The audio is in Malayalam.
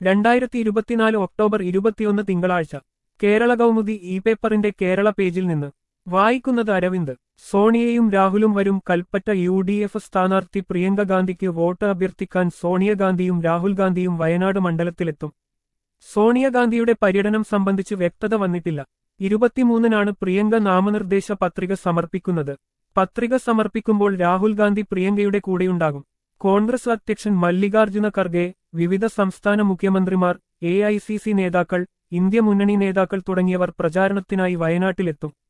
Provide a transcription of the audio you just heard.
രണ്ടായിരത്തി ഇരുപത്തിനാല് ഒക്ടോബർ ഇരുപത്തിയൊന്ന് തിങ്കളാഴ്ച കേരള കൗമുദി ഇ പേപ്പറിന്റെ കേരള പേജിൽ നിന്ന് വായിക്കുന്നത് അരവിന്ദ് സോണിയയും രാഹുലും വരും കൽപ്പറ്റ യു ഡി എഫ് സ്ഥാനാർത്ഥി പ്രിയങ്ക ഗാന്ധിക്ക് വോട്ട് അഭ്യർത്ഥിക്കാൻ സോണിയാഗാന്ധിയും രാഹുൽ ഗാന്ധിയും വയനാട് മണ്ഡലത്തിലെത്തും സോണിയാഗാന്ധിയുടെ പര്യടനം സംബന്ധിച്ച് വ്യക്തത വന്നിട്ടില്ല ഇരുപത്തിമൂന്നിനാണ് പ്രിയങ്ക നാമനിർദ്ദേശ പത്രിക സമർപ്പിക്കുന്നത് പത്രിക സമർപ്പിക്കുമ്പോൾ രാഹുൽ ഗാന്ധി പ്രിയങ്കയുടെ കൂടെയുണ്ടാകും കോൺഗ്രസ് അധ്യക്ഷൻ മല്ലികാർജുന ഖർഗെ വിവിധ സംസ്ഥാന മുഖ്യമന്ത്രിമാർ എ നേതാക്കൾ ഇന്ത്യ മുന്നണി നേതാക്കൾ തുടങ്ങിയവർ പ്രചാരണത്തിനായി വയനാട്ടിലെത്തും